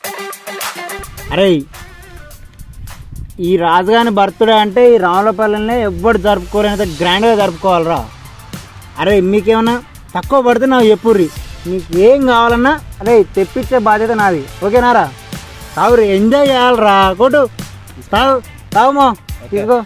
అరే ఈ రాజుగాని బర్త్డే అంటే ఈ రాములపల్లినే ఎవ్వడు జరుపుకోలేనంత గ్రాండ్గా జరుపుకోవాలిరా అరే మీకేమన్నా తక్కువ పడితే నాకు చెప్పుర్రి మీకు ఏం కావాలన్నా అరే తెప్పించే బాధ్యత నాది ఓకేనారా తాగురి ఎంజాయ్ చేయాలిరా కొట్టు తాగు తాగుమో తీసుకో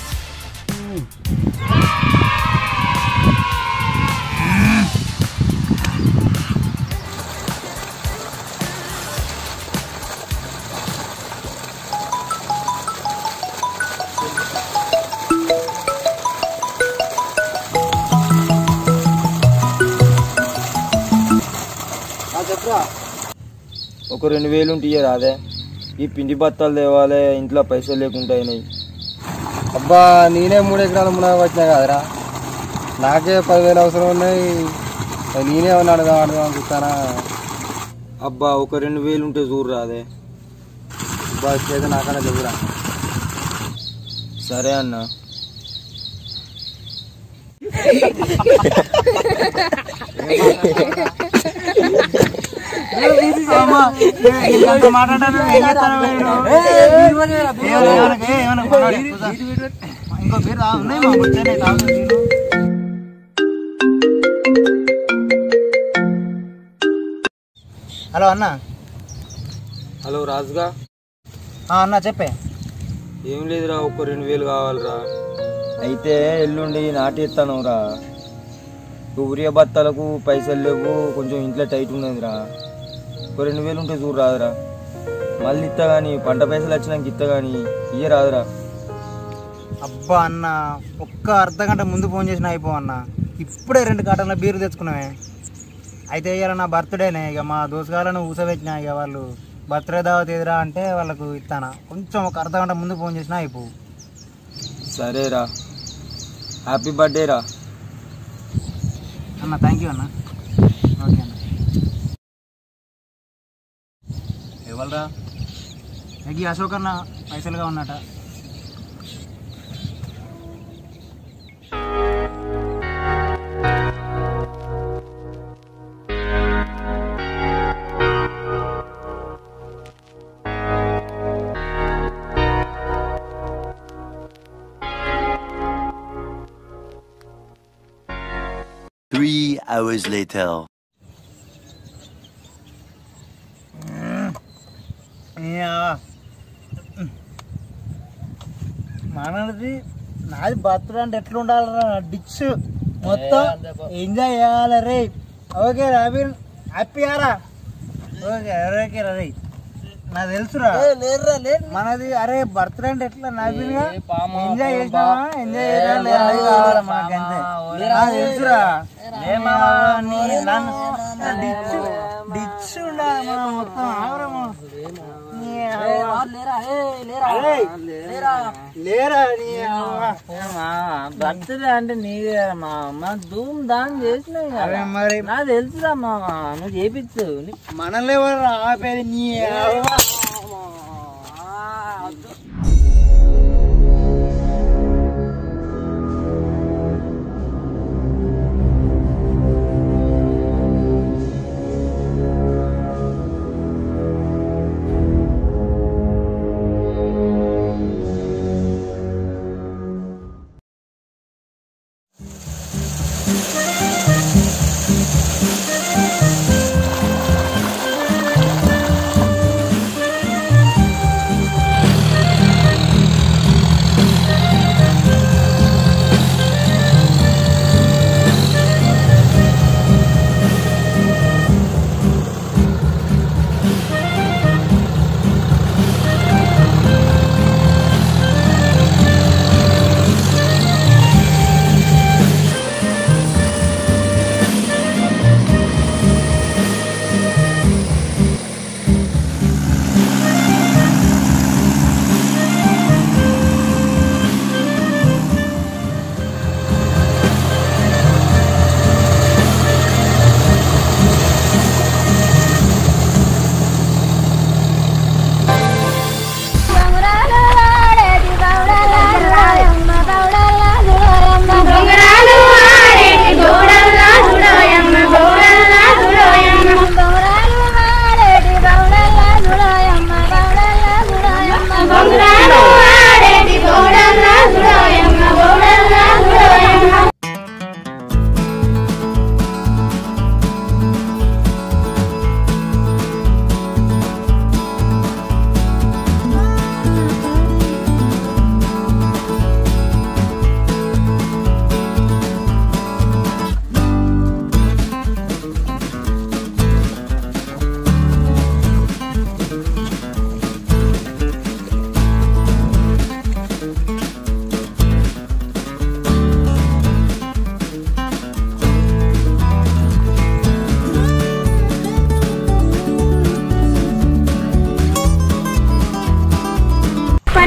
ఒక రెండు వేలు ఉంటే ఇయ్యరా అదే ఈ పిండి బత్తాలు తేవాలి ఇంట్లో పైసలు లేకుండా అయినాయి అబ్బా నేనే మూడు ఎకరాల మునగ వచ్చినా కదరా నాకే పదివేలు అవసరం ఉన్నాయి మరి నేనే ఏమన్నా అడదాం అడదాం అనుకుంటానా అబ్బా ఒక రెండు వేలు ఉంటే చూడు రాదే అబ్బా చేత నాకన్నా లేవురా సరే అన్న ఇంకో పేరు ఉన్నాయి మా ముచ్చటే తాగు తీరు. హలో అన్న హలో రాజుగా ఆ, అన్న చెప్పే ఏం లేదురా ఒక రెండు వేలు కావాలిరా అయితే ఎల్లుండి నాటి ఎత్తాను రా ఊరియా బత్తాలకు పైసలు లేవు కొంచెం ఇంట్లో టైట్ ఉన్నదిరా ఒక రెండు వేలు ఉంటే చూడు రాదురా మళ్ళీ ఇత్తా కానీ పంట పైసలు వచ్చినాక ఇత్తా కానీ ఇయ్య రాదురా అబ్బా అన్న ఒక్క అర్ధ గంట ముందు ఫోన్ చేసిన అయిపో అన్న ఇప్పుడే రెండు కాటన్ల బీరు తెచ్చుకున్నామే అయితే ఇవాళ నా బర్త్డేనే ఇక మా దోసగాలను ఊసబెట్టిన ఇక వాళ్ళు బర్త్డే దావత్ ఎదురా అంటే వాళ్ళకు ఇస్తానా కొంచెం ఒక అర్ధ గంట ముందు ఫోన్ చేసినా అయిపో సరేరా హ్యాపీ బర్త్డే రా అన్న థ్యాంక్ యూ అన్న ఓకే అన్న ఎవరురా ఈ అశోక్ అన్న పైసలుగా ఉన్నట Three hours later. మనది నాది బర్త్డే అంటే ఎట్లా ఉండాలరా డిచ్ మొత్తం ఎంజాయ్ చేయాలి రే ఓకే రవీన్ హ్యాపీ ఆరా ఓకే ఓకే రే నాకు తెలుసురా మనది అరే బర్త్డే అంటే ఎట్లా నవీన్ ఎంజాయ్ చేసినావా ఎంజాయ్ చేయాలి అది కావాలి మనకి అంతే నాకు తెలుసురా నీ- నన్ను డిచ్ డిచ్ ఉండాలి మనం మొత్తం ఆవరము నీ అవ్వ. అరే, లేరా నీ అవ్వ. బర్త్డే అంటే నీదే మా అమ్మ ధూమ్ ధామ్ చేసినాయి అరే కదా మరి నాకు తెలుసురా మా నువ్వు చేపించు మనల్ని ఎవరు ఆపేది నీ అవ్వ.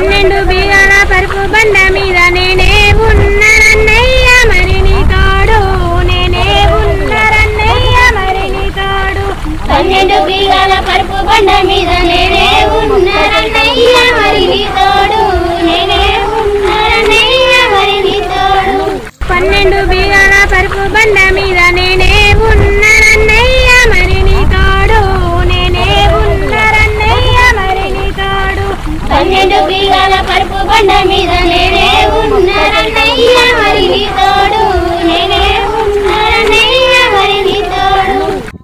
పన్నెండు బీగాల పరుపు బండ మీద నేనే ఉన్నానన్నయ్య మరి నీ తోడు నేనే ఉన్నానన్నయ్య మరి నీ తోడు పన్నెండు బీగాల పరుపు బండ మీద నేనే ఉన్నానన్నయ్య మరి నీ తోడు నేనే ఉన్నానన్నయ్య మరి నీ తోడు పన్నెండు బీగాల పరుపు బండ మీద నేనే ఉన్నానన్నయ్య మరి నీ తోడు నేనే ఉన్నానన్నయ్య మరి నీ తోడు పన్నెండు బీగాల పరుపు బండ మీద నేనే ఉన్నానన్నయ్య మరి నీ తోడు నేనే ఉన్నానన్నయ్య మరి నీ తోడు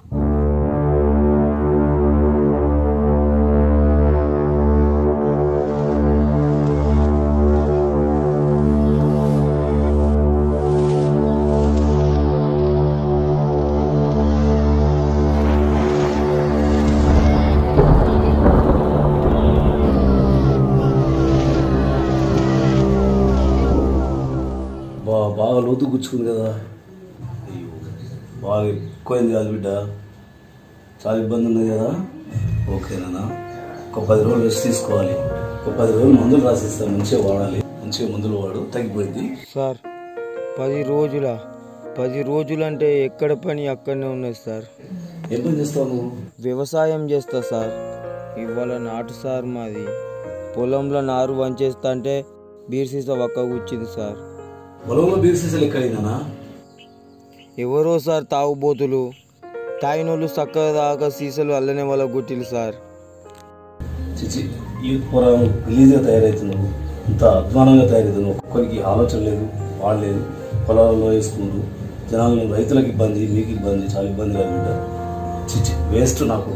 బా బాగా లోతు గుచ్చుకుంది కదా అయ్యో బాగా ఎక్కువైంది కాదు బిడ్డ చాలా ఇబ్బంది ఉంది కదా ఓకేనా ఒక పది రోజులు రెస్ట్ తీసుకోవాలి ఒక పది రోజులు మందులు రాసిస్తాను మంచిగా వాడాలి మంచిగా మందులు వాడు తగ్గిపోయింది సార్ పది రోజుల పది రోజులంటే ఎక్కడ పని అక్కడనే ఉన్నది సార్ ఏం పని చేస్తావు నువ్వు వ్యవసాయం చేస్తా సార్ ఇవాళ నాటు సార్ మాది పొలంలో నారు వంచేస్తా అంటే బీర్సీస ఒక్క కూర్చింది సార్ పొలంలో బీర్ సీసాలు ఎక్కడైనా ఎవరో సార్ తాగుబోతులు తాగినోళ్ళు చక్కగా దాకా సీసాలు అల్లనే వాళ్ళ గుట్టిలు సార్ చిచి ఈ పొలం రిలీజ్గా తయారవుతున్నావు ఇంత అధ్వానంగా తయారవుతున్నావు ఒక్కరికి ఆలోచన లేదు వాడలేదు పొలాలలో వేసుకుంటూ జనాలు రైతులకు ఇబ్బంది మీకు ఇబ్బంది చాలా ఇబ్బంది కాదు బిడ్డ చిచి వేస్ట్ నాకు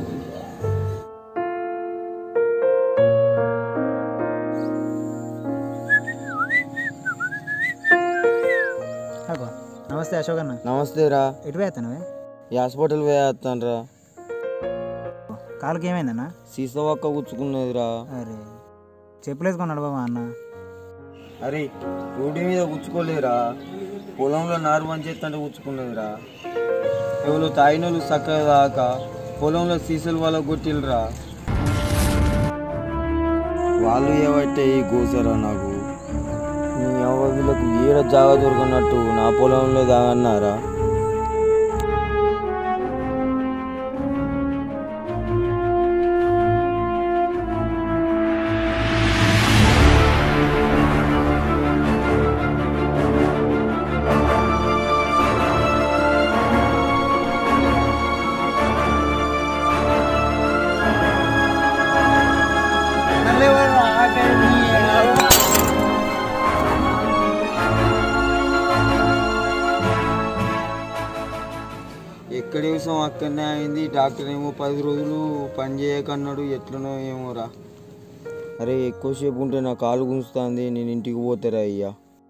అగో నమస్తే అశోక్ అన్న నమస్తే రా ఎటు వేస్తానవే ఈ హాస్పిటల్ వేస్తాను రా కాలుకి ఏమైందన్నా సీసా ఒక్క కూర్చుకున్నది రా అరే చెప్పులేసుకున్నాడు బాబా అన్న అరే రోడ్డు మీద కూర్చుకోలేదురా పొలంలో నారు వంచేస్తుంటే కూర్చుకున్నదిరా ఎవరు తాగినోళ్ళు చక్కగా దాకా పొలంలో సీసలు వాళ్ళ కొట్టిల్రా వాళ్ళు ఏవైతే ఈ గోసరా నాకు నీ అవ్వ వీళ్ళకు వీర జాగా దొరకనట్టు నా పొలంలో దాగన్నారా ఎక్కడ వ్యవసాయం అక్కడనే అయింది డాక్టర్ ఏమో పది రోజులు పని చేయకన్నాడు ఎట్లనో ఏమోరా అరే ఎక్కువసేపు ఉంటే నా కాలు గుంజుతుంది నేను ఇంటికి పోతారా అయ్యా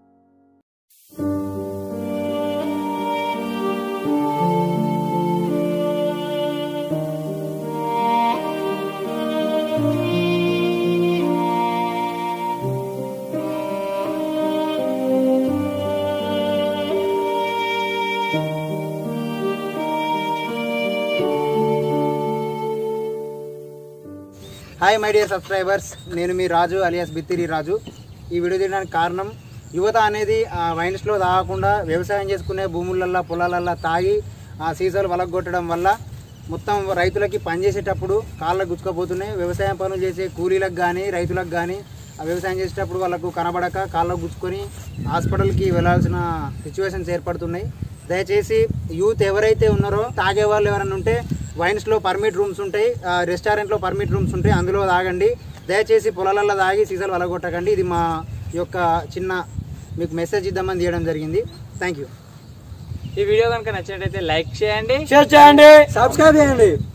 హాయ్ మై డియర్ సబ్స్క్రైబర్స్ నేను మీ రాజు అలియాస్ బిత్తిరి రాజు ఈ వీడియో తీయడానికి కారణం యువత అనేది ఆ వైన్స్లో తాగకుండా వ్యవసాయం చేసుకునే భూములల్లో పొలాలల్లో తాగి ఆ సీసాలు వలగొట్టడం వల్ల మొత్తం రైతులకి పనిచేసేటప్పుడు కాళ్ళకు గుచ్చుకోపోతున్నాయి వ్యవసాయం పనులు చేసే కూలీలకు కానీ రైతులకు కానీ ఆ వ్యవసాయం చేసేటప్పుడు వాళ్ళకు కనబడక కాళ్ళకు గుచ్చుకొని హాస్పిటల్కి వెళ్ళాల్సిన సిచ్యువేషన్స్ ఏర్పడుతున్నాయి దయచేసి యూత్ ఎవరైతే ఉన్నారో తాగే వాళ్ళు ఎవరైనా ఉంటే వైన్స్లో పర్మిట్ రూమ్స్ ఉంటాయి ఆ, రెస్టారెంట్లో పర్మిట్ రూమ్స్ ఉంటాయి అందులో తాగండి దయచేసి పొలాలలో తాగి సీసాలు వలగొట్టకండి ఇది మా యొక్క చిన్న మీకు మెసేజ్ ఇద్దామని తీయడం జరిగింది థ్యాంక్ యూ ఈ వీడియో కనుక నచ్చినట్టయితే లైక్ చేయండి సబ్స్క్రైబ్ చేయండి